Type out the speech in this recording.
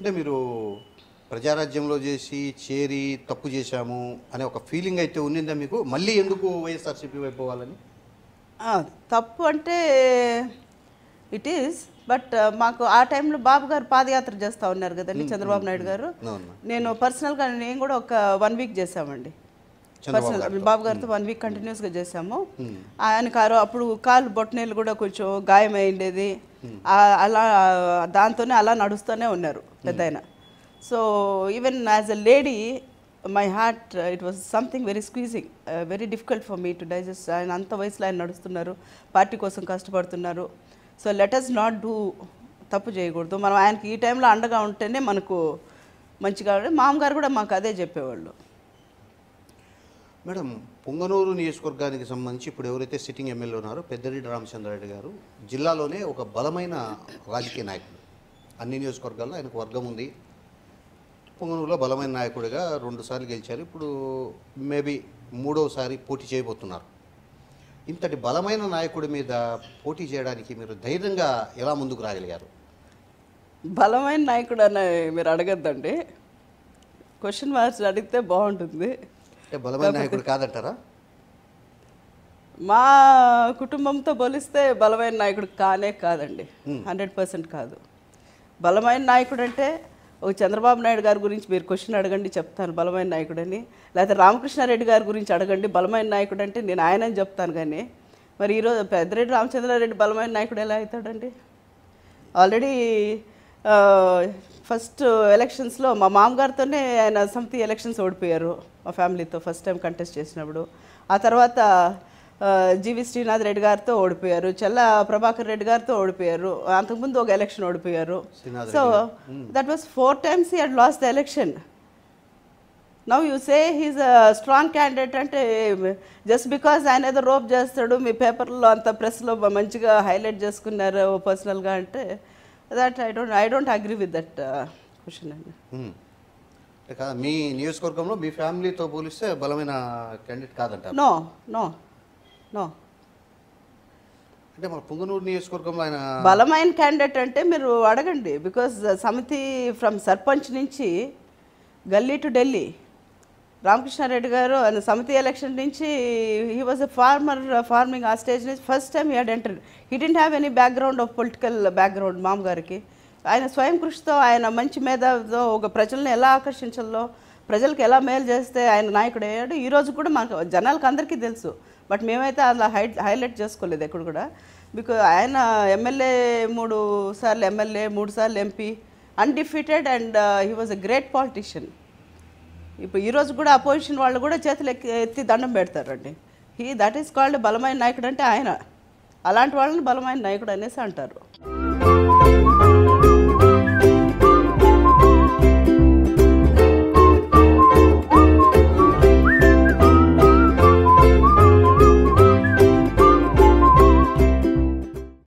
అంటే మీరు ప్రజారాజ్యంలో చేసి చేరి తప్పు చేశాము అనే ఒక ఫీలింగ్ అయితే ఉన్నిందా మీకు మళ్ళీ ఎందుకు వైఎస్ఆర్సీపీ వైపు పోవాలని ఆ, తప్పు అంటే ఇట్ ఈస్ బట్ మాకు ఆ టైంలో బాబు గారు పాదయాత్ర చేస్తూ ఉన్నారు కదండి చంద్రబాబు నాయుడు గారు అవును నేను పర్సనల్గా నేను కూడా ఒక వన్ వీక్ చేసామండి చంద్రబాబు పర్సనల్ బాబు గారితో వన్ వీక్ కంటిన్యూస్గా చేసాము ఆయన కారు అప్పుడు కాలు బొట్టనేలు కూడా కొంచెం గాయం అయిండేది ఆ- అలా దాంతోనే అలా నడుస్తూనే ఉన్నారు పెద్ద ఆయన so even as a lady my heart it was something very squeezing very difficult for me to digest ఆయన అంత వయసులో ఆయన నడుస్తున్నారు పార్టీ కోసం కష్టపడుతున్నారు so let us not do తప్పు చేయకూడదు మనం ఆయనకి ఈ టైంలో అండగా ఉంటేనే మనకు మంచిగా ఉంటుంది. మామగారు కూడా మాకు అదే చెప్పేవాళ్ళు మేడం పొంగనూరు నియోజకవర్గానికి సంబంధించి ఇప్పుడు ఎవరైతే సిట్టింగ్ ఎమ్మెల్యే ఉన్నారో పెద్దిరెడ్డి రామచంద్రారెడ్డి గారు జిల్లాలోనే ఒక బలమైన రాజకీయ నాయకుడు అన్ని నియోజకవర్గాల్లో ఆయనకు వర్గం ఉంది పొంగనూరులో బలమైన నాయకుడిగా రెండుసార్లు గెలిచారు ఇప్పుడు మేబీ మూడవసారి పోటీ చేయబోతున్నారు ఇంతటి బలమైన నాయకుడి మీద పోటీ చేయడానికి మీరు ధైర్యంగా ఎలా ముందుకు రాగలిగారు బలమైన నాయకుడు అని మీరు అడగద్దండి క్వశ్చన్ మార్క్స్ అడిగితే బాగుంటుంది అంటే బలమైన నాయకుడు కాదంటారా మా కుటుంబంతో పోలిస్తే బలమైన నాయకుడు కానే కాదండి హండ్రెడ్ పర్సెంట్ కాదు బలమైన నాయకుడు అంటే ఒక చంద్రబాబు నాయుడు గారి గురించి మీరు క్వశ్చన్ అడగండి చెప్తాను బలమైన నాయకుడని లేకపోతే రామకృష్ణారెడ్డి గారి గురించి అడగండి బలమైన నాయకుడు అంటే నేను ఆయనని చెప్తాను కానీ మరి ఈరోజు పెద్దరెడ్డి రామచంద్రారెడ్డి బలమైన నాయకుడు ఎలా అవుతాడండి ఆల్రెడీ ఫస్ట్ ఎలక్షన్స్లో మా మామగారితోనే ఆయన సమితి ఎలక్షన్స్ ఓడిపోయారు మా ఫ్యామిలీతో ఫస్ట్ టైం కంటెస్ట్ చేసినప్పుడు ఆ తర్వాత ఆ, జీవి శ్రీనాథ్ రెడ్డి గారితో ఓడిపోయారు చెల్ల ప్రభాకర్ రెడ్డి గారితో ఓడిపోయారు అంతకుముందు ఒక ఎలక్షన్ ఓడిపోయారు Srinath so that was four times he had lost the election now you say he's a strong candidate అంటే జస్ట్ బికాజ్ ఆయన ఏదో రోప్ చేస్తాడు మీ పేపర్లో అంత ప్రెస్లో మంచిగా హైలైట్ చేసుకున్నారు పర్సనల్గా అంటే that I don't I don't agree with that question అండి ఉమ్. అంటే కాదు మీ నియోజకవర్గంలో మీ ఫ్యామిలీతో పోలిస్తే బలమైన క్యాండిడేట్ కాదంటారు నో నో నో అంటే మన పుంగనూరు నియోజకవర్గంలో ఆయన బలమైన క్యాండిడేట్ అంటే మీరు అడగండి బికాజ్ సమితి ఫ్రమ్ సర్పంచ్ నుంచి గల్లీ టు ఢిల్లీ రామకృష్ణారెడ్డి గారు ఆయన సమితి ఎలక్షన్ నుంచి he was a farmer farming ఆ స్టేజ్ నుంచి first time he had enter he didn't have any background of political background మామగారికి ఆయన స్వయం కృషితో ఆయన మంచి మేధావితో ఒక ప్రజల్ని ఎలా ఆకర్షించాలో ప్రజలకు ఎలా మేలు చేస్తే ఆయన నాయకుడు అయ్యాడు ఈ రోజు కూడా మాకు జనాలకు అందరికీ తెలుసు బట్ మేమైతే అలా హై హైలైట్ చేసుకోలేదు ఎక్కడ కూడా బికాజ్ ఆయన ఎమ్మెల్యే మూడు సార్లు ఎమ్మెల్యే మూడు సార్లు MP undefeated and he was a great politician ఇప్పుడు ఈ రోజు కూడా అపోజిషన్ వాళ్ళు కూడా చేతులు ఎక్కి ఎత్తి దండం పెడతారండి హీ దట్ ఈస్ కాల్డ్ బలమైన నాయకుడు అంటే ఆయన అలాంటి వాళ్ళని బలమైన నాయకుడు అనేసి అంటారు